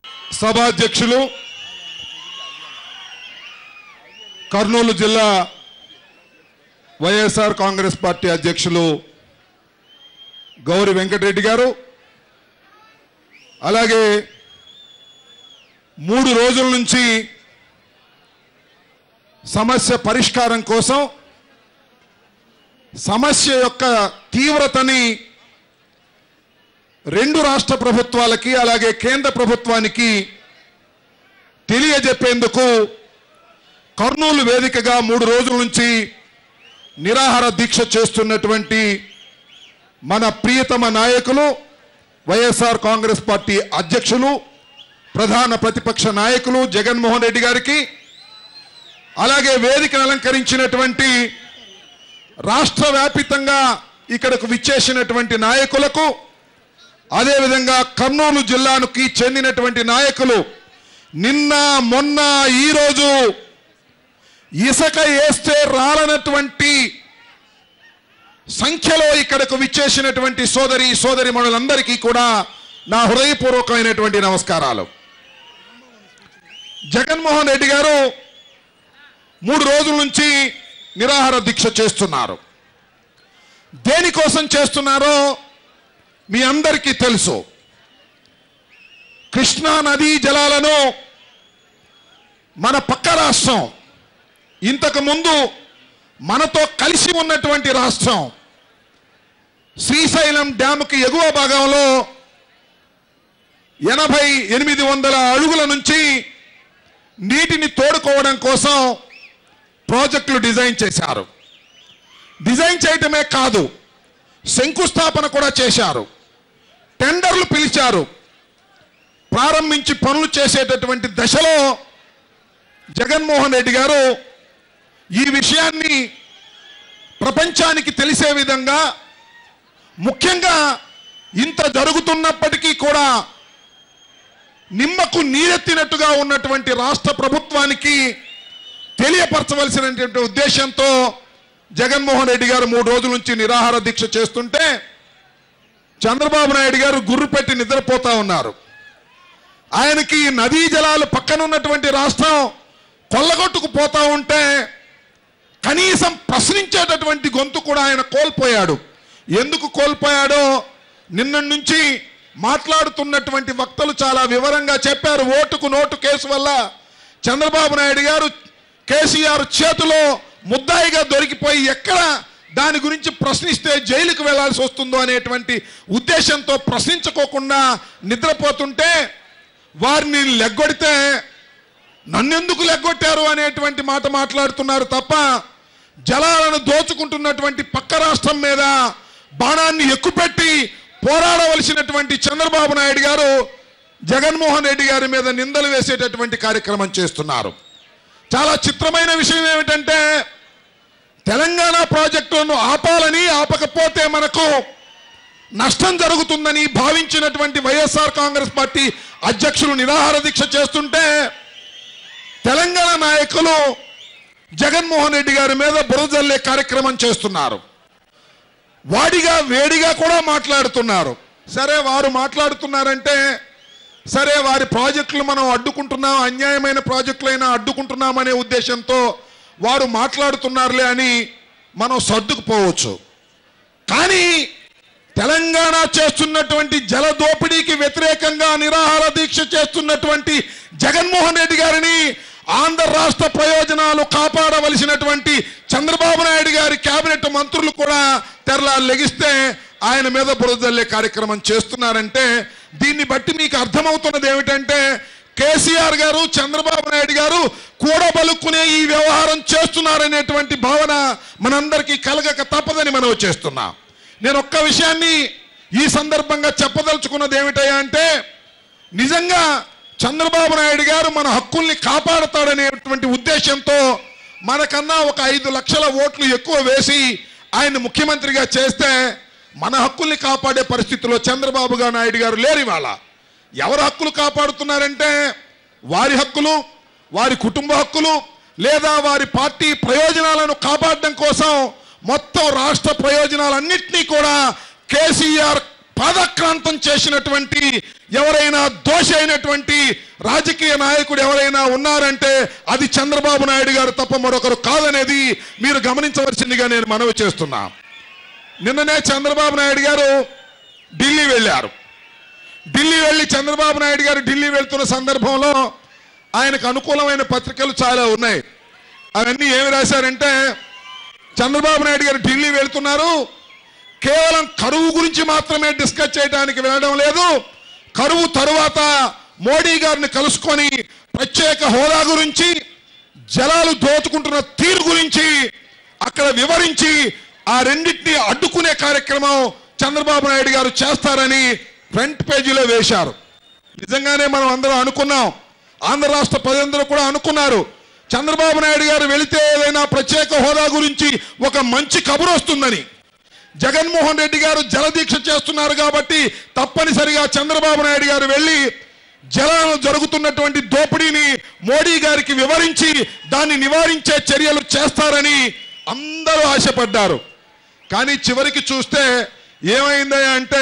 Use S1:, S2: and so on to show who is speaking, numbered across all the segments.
S1: సభాధ్యక్షులు కర్నూలు జిల్లా వైఎస్ఆర్ కాంగ్రెస్ పార్టీ అధ్యక్షులు గౌరి వెంకటరెడ్డి గారు అలాగే మూడు రోజుల నుంచి సమస్య పరిష్కారం కోసం సమస్య యొక్క తీవ్రతని రెండు రాష్ట్ర ప్రభుత్వాలకి అలాగే కేంద్ర ప్రభుత్వానికి తెలియజెప్పేందుకు కర్నూలు వేదికగా మూడు రోజుల నుంచి నిరాహార దీక్ష చేస్తున్నటువంటి మన ప్రియతమ నాయకులు వైఎస్ఆర్ కాంగ్రెస్ పార్టీ అధ్యక్షులు ప్రధాన ప్రతిపక్ష నాయకులు జగన్మోహన్ రెడ్డి గారికి అలాగే వేదికను అలంకరించినటువంటి రాష్ట్ర వ్యాపితంగా ఇక్కడకు విచ్చేసినటువంటి నాయకులకు అదేవిధంగా కర్నూలు జిల్లానికి చెందినటువంటి నాయకులు నిన్న మొన్న ఈరోజు ఇసుక వేస్తే రాలనటువంటి సంఖ్యలో ఇక్కడకు విచ్చేసినటువంటి సోదరి సోదరి మనులందరికీ కూడా నా హృదయపూర్వకమైనటువంటి నమస్కారాలు జగన్మోహన్ రెడ్డి గారు మూడు రోజుల నుంచి నిరాహార దీక్ష చేస్తున్నారు దేనికోసం చేస్తున్నారో మీ అందరికీ తెలుసు కృష్ణా నదీ జలాలను మన పక్క రాష్ట్రం ఇంతకు ముందు మనతో కలిసి ఉన్నటువంటి రాష్ట్రం శ్రీశైలం డ్యాముకి ఎగువ భాగంలో ఎనభై ఎనిమిది వందల అడుగుల నుంచి నీటిని తోడుకోవడం కోసం ప్రాజెక్టులు డిజైన్ చేశారు డిజైన్ చేయటమే కాదు శంకుస్థాపన కూడా చేశారు టెండర్లు పిలిచారు ప్రారంభించి పనులు చేసేటటువంటి దశలో జగన్మోహన్ రెడ్డి గారు ఈ విషయాన్ని ప్రపంచానికి తెలిసే విధంగా ముఖ్యంగా ఇంత జరుగుతున్నప్పటికీ కూడా నిమ్మకు నీరెత్తినట్టుగా ఉన్నటువంటి రాష్ట్ర ప్రభుత్వానికి తెలియపరచవలసినటువంటి ఉద్దేశంతో జగన్మోహన్ రెడ్డి గారు మూడు రోజుల నుంచి నిరాహార దీక్ష చేస్తుంటే చంద్రబాబు నాయుడు గారు గుర్రు పెట్టి నిద్రపోతా ఉన్నారు ఆయనకి నదీ జలాలు పక్కనున్నటువంటి రాష్ట్రం కొల్లగొట్టుకుపోతా ఉంటే కనీసం ప్రశ్నించేటటువంటి గొంతు కూడా ఆయన కోల్పోయాడు ఎందుకు కోల్పోయాడో నిన్న నుంచి మాట్లాడుతున్నటువంటి వక్తలు చాలా వివరంగా చెప్పారు ఓటుకు నోటు కేసు వల్ల చంద్రబాబు నాయుడు గారు కేసీఆర్ చేతిలో ముద్దాయిగా దొరికిపోయి ఎక్కడ దాని గురించి ప్రశ్నిస్తే జైలుకు వెళ్లాల్సి వస్తుందో అనేటువంటి ఉద్దేశంతో ప్రశ్నించుకోకుండా నిద్రపోతుంటే వారిని లెగ్గొడితే నన్నెందుకు లెగ్గొట్టారు అనేటువంటి మాట మాట్లాడుతున్నారు తప్ప జలాలను దోచుకుంటున్నటువంటి పక్క రాష్ట్రం మీద బాణాన్ని ఎక్కుపెట్టి పోరాడవలసినటువంటి చంద్రబాబు నాయుడు గారు జగన్మోహన్ రెడ్డి గారి మీద నిందలు వేసేటటువంటి కార్యక్రమం చేస్తున్నారు చాలా చిత్రమైన విషయం ఏమిటంటే తెలంగాణ ప్రాజెక్టులను ఆపాలని ఆపకపోతే మనకు నష్టం జరుగుతుందని భావించినటువంటి వైఎస్ఆర్ కాంగ్రెస్ పార్టీ అధ్యక్షులు నిరాహార దీక్ష చేస్తుంటే తెలంగాణ నాయకులు జగన్మోహన్ రెడ్డి గారి మీద బురదల్లే కార్యక్రమం చేస్తున్నారు వాడిగా వేడిగా కూడా మాట్లాడుతున్నారు సరే వారు మాట్లాడుతున్నారంటే సరే వారి ప్రాజెక్టులు మనం అడ్డుకుంటున్నాం అన్యాయమైన ప్రాజెక్టులైనా అడ్డుకుంటున్నామనే ఉద్దేశంతో వారు మాట్లాడుతున్నారులే అని మనం సర్దుకుపోవచ్చు కానీ తెలంగాణ చేస్తున్నటువంటి జల దోపిడీకి వ్యతిరేకంగా నిరాహార దీక్ష చేస్తున్నటువంటి జగన్మోహన్ రెడ్డి గారిని ఆంధ్ర రాష్ట్ర ప్రయోజనాలు కాపాడవలసినటువంటి చంద్రబాబు నాయుడు గారి కేబినెట్ మంత్రులు కూడా తెరలా లెగిస్తే ఆయన మీద బురదల్లే కార్యక్రమం చేస్తున్నారంటే దీన్ని బట్టి మీకు అర్థమవుతున్నది ఏమిటంటే కేసీఆర్ గారు చంద్రబాబు నాయుడు గారు కూడబలుక్కునే ఈ వ్యవహారం చేస్తున్నారనేటువంటి భావన మనందరికీ కలగక తప్పదని మనం చేస్తున్నాం నేను ఒక్క విషయాన్ని ఈ సందర్భంగా చెప్పదలుచుకున్నది ఏమిటయ్యా అంటే నిజంగా చంద్రబాబు నాయుడు గారు మన హక్కుల్ని కాపాడతాడనేటువంటి ఉద్దేశంతో మనకన్నా ఒక ఐదు లక్షల ఓట్లు ఎక్కువ వేసి ఆయన ముఖ్యమంత్రిగా చేస్తే మన హక్కుల్ని కాపాడే పరిస్థితిలో చంద్రబాబు గా నాయుడు గారు లేరు ఇవాళ ఎవరు హక్కులు కాపాడుతున్నారంటే వారి హక్కులు వారి కుటుంబ హక్కులు లేదా వారి పార్టీ ప్రయోజనాలను కాపాడడం కోసం మొత్తం రాష్ట్ర ప్రయోజనాలన్నింటినీ కూడా కేసీఆర్ పాదక్రాంతం చేసినటువంటి ఎవరైనా దోష అయినటువంటి రాజకీయ నాయకుడు ఎవరైనా ఉన్నారంటే అది చంద్రబాబు నాయుడు గారు తప్ప మరొకరు కాదనేది మీరు గమనించవలసిందిగా నేను మనవి చేస్తున్నా నిన్ననే చంద్రబాబు నాయుడు గారు ఢిల్లీ వెళ్ళారు ఢిల్లీ వెళ్ళి చంద్రబాబు నాయుడు గారు ఢిల్లీ వెళ్తున్న సందర్భంలో ఆయనకు అనుకూలమైన పత్రికలు చాలా ఉన్నాయి అవన్నీ ఏమి రాశారంటే చంద్రబాబు నాయుడు గారు ఢిల్లీ వెళ్తున్నారు కేవలం కరువు గురించి మాత్రమే డిస్కస్ చేయడానికి వెళ్ళడం లేదు కరువు తరువాత మోడీ గారిని కలుసుకొని ప్రత్యేక హోదా గురించి జలాలు దోచుకుంటున్న తీరు గురించి అక్కడ వివరించి ఆ రెండింటిని అడ్డుకునే కార్యక్రమం చంద్రబాబు నాయుడు గారు చేస్తారని ఫ్రంట్ పేజీలో వేశారు నిజంగానే మనం అందరం అనుకున్నాం ఆంధ్ర రాష్ట్ర ప్రజలందరూ కూడా అనుకున్నారు చంద్రబాబు నాయుడు గారు వెళితే ఏదైనా ప్రత్యేక హోదా గురించి ఒక మంచి కబురు వస్తుందని జగన్మోహన్ రెడ్డి గారు జలదీక్ష చేస్తున్నారు కాబట్టి తప్పనిసరిగా చంద్రబాబు నాయుడు గారు వెళ్ళి జలాలు జరుగుతున్నటువంటి దోపిడీని మోడీ గారికి వివరించి దాన్ని నివారించే చర్యలు చేస్తారని అందరూ ఆశపడ్డారు కానీ చివరికి చూస్తే ఏమైంది అంటే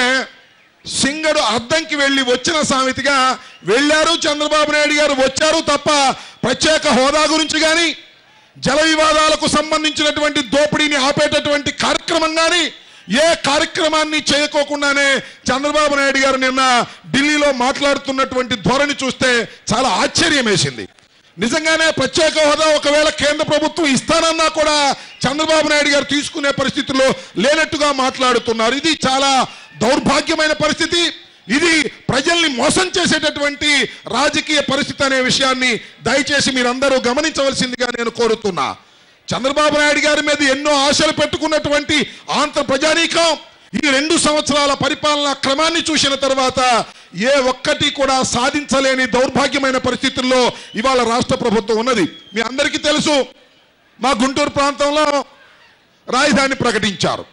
S1: సింగడు అద్దంకి వెళ్ళి వచ్చిన సామెతిగా వెళ్ళారు చంద్రబాబు నాయుడు గారు వచ్చారు తప్ప ప్రత్యేక హోదా గురించి కానీ జల వివాదాలకు సంబంధించినటువంటి దోపిడీని ఆపేటటువంటి కార్యక్రమం కానీ ఏ కార్యక్రమాన్ని చేయకోకుండానే చంద్రబాబు నాయుడు గారు నిన్న ఢిల్లీలో మాట్లాడుతున్నటువంటి ధోరణి చూస్తే చాలా ఆశ్చర్యం వేసింది నిజంగానే ప్రత్యేక హోదా ఒకవేళ కేంద్ర ప్రభుత్వం ఇస్తానన్నా కూడా చంద్రబాబు నాయుడు గారు తీసుకునే పరిస్థితుల్లో లేనట్టుగా మాట్లాడుతున్నారు ఇది చాలా దౌర్భాగ్యమైన పరిస్థితి ఇది ప్రజల్ని మోసం చేసేటటువంటి రాజకీయ పరిస్థితి అనే విషయాన్ని దయచేసి మీరందరూ గమనించవలసిందిగా నేను కోరుతున్నా చంద్రబాబు నాయుడు గారి మీద ఎన్నో ఆశలు పెట్టుకున్నటువంటి ఆంధ్ర ప్రజానీకం ఈ రెండు సంవత్సరాల పరిపాలనా క్రమాన్ని చూసిన తర్వాత ఏ ఒక్కటి కూడా సాధించలేని దౌర్భాగ్యమైన పరిస్థితుల్లో ఇవాళ రాష్ట్ర ప్రభుత్వం ఉన్నది మీ అందరికీ తెలుసు మా గుంటూరు ప్రాంతంలో రాజధాని ప్రకటించారు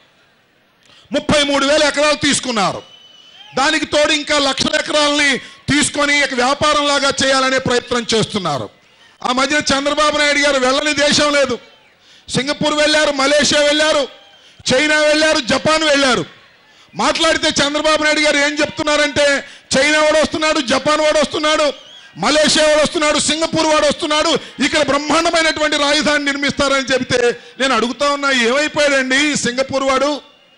S1: ముప్పై మూడు వేల ఎకరాలు తీసుకున్నారు దానికి తోడు ఇంకా లక్షల ఎకరాలని తీసుకొని ఇక వ్యాపారం లాగా చేయాలనే ప్రయత్నం చేస్తున్నారు ఆ మధ్యన చంద్రబాబు నాయుడు గారు వెళ్ళని దేశం లేదు సింగపూర్ వెళ్ళారు మలేషియా వెళ్ళారు చైనా వెళ్ళారు జపాన్ వెళ్ళారు మాట్లాడితే చంద్రబాబు నాయుడు గారు ఏం చెప్తున్నారంటే చైనా వాడు వస్తున్నాడు జపాన్ వాడు వస్తున్నాడు మలేషియా వాడు వస్తున్నాడు సింగపూర్ వాడు వస్తున్నాడు ఇక్కడ బ్రహ్మాండమైనటువంటి రాజధాని నిర్మిస్తారని చెబితే నేను అడుగుతా ఉన్నా ఏమైపోయాడండి సింగపూర్ వాడు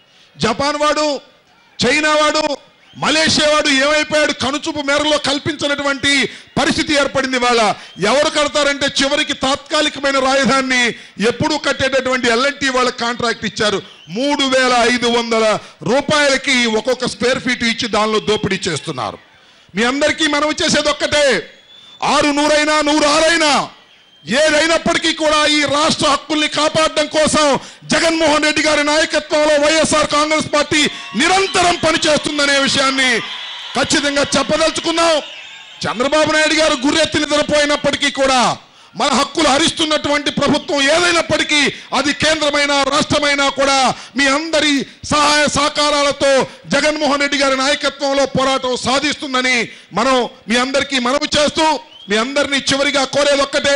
S1: జపాన్ వాడు చైనా వాడు మలేషియా వాడు ఏమైపోయాడు కనుచూపు మేరలో కల్పించినటువంటి పరిస్థితి ఏర్పడింది వాళ్ళ ఎవరు కడతారంటే చివరికి తాత్కాలికమైన రాజధానిని ఎప్పుడు కట్టేటటువంటి ఎల్ఎన్టీ వాళ్ళ కాంట్రాక్ట్ ఇచ్చారు మూడు వేల ఐదు వందల రూపాయలకి ఒక్కొక్క స్క్వేర్ ఫీట్ ఇచ్చి దానిలో దోపిడీ చేస్తున్నారు మీ అందరికీ మనం చేసేది ఒక్కటే ఆరు నూరైనా నూరు ఆరైనా ఏదైనప్పటికీ కూడా ఈ రాష్ట్ర హక్కుల్ని కాపాడడం కోసం జగన్మోహన్ రెడ్డి గారి నాయకత్వంలో వైఎస్ఆర్ కాంగ్రెస్ పార్టీ నిరంతరం పనిచేస్తుందనే విషయాన్ని ఖచ్చితంగా చెప్పదలుచుకున్నాం చంద్రబాబు నాయుడు గారు గుర్రెత్తి నిద్రపోయినప్పటికీ కూడా మన హక్కులు హరిస్తున్నటువంటి ప్రభుత్వం ఏదైనప్పటికీ అది కేంద్రమైన రాష్ట్రమైనా కూడా మీ అందరి సహాయ సహకారాలతో జగన్మోహన్ రెడ్డి గారి నాయకత్వంలో పోరాటం సాధిస్తుందని మనం మీ అందరికీ మనవి చేస్తూ మీ అందరినీ చివరిగా కోరేది ఒక్కటే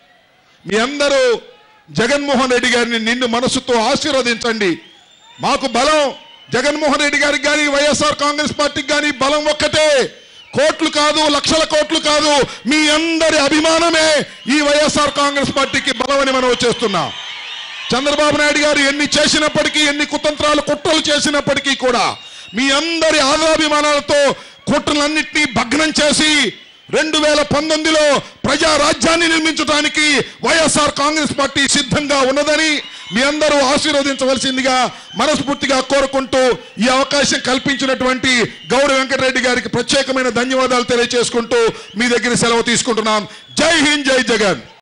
S1: మీ అందరూ జగన్మోహన్ రెడ్డి గారిని నిండు మనసుతో ఆశీర్వదించండి మాకు బలం జగన్మోహన్ రెడ్డి గారికి కానీ వైఎస్ఆర్ కాంగ్రెస్ పార్టీకి కానీ బలం ఒక్కటే కోట్లు కాదు లక్షల కోట్లు కాదు మీ అందరి అభిమానమే ఈ వైఎస్ఆర్ కాంగ్రెస్ పార్టీకి బలమని మనం చేస్తున్నాం చంద్రబాబు నాయుడు గారు ఎన్ని చేసినప్పటికీ ఎన్ని కుతంత్రాలు కుట్రలు చేసినప్పటికీ కూడా మీ అందరి ఆదరాభిమానాలతో కుట్రలన్నింటినీ భగ్నం చేసి రెండు వేల పంతొమ్మిదిలో ప్రజా రాజ్యాన్ని నిర్మించడానికి వైఎస్ఆర్ కాంగ్రెస్ పార్టీ సిద్ధంగా ఉన్నదని మీ అందరూ ఆశీర్వదించవలసిందిగా మనస్ఫూర్తిగా కోరుకుంటూ ఈ అవకాశం కల్పించినటువంటి గౌరవ వెంకటరెడ్డి గారికి ప్రత్యేకమైన ధన్యవాదాలు తెలియజేసుకుంటూ మీ దగ్గర సెలవు తీసుకుంటున్నాం జై హింద్ జై జగన్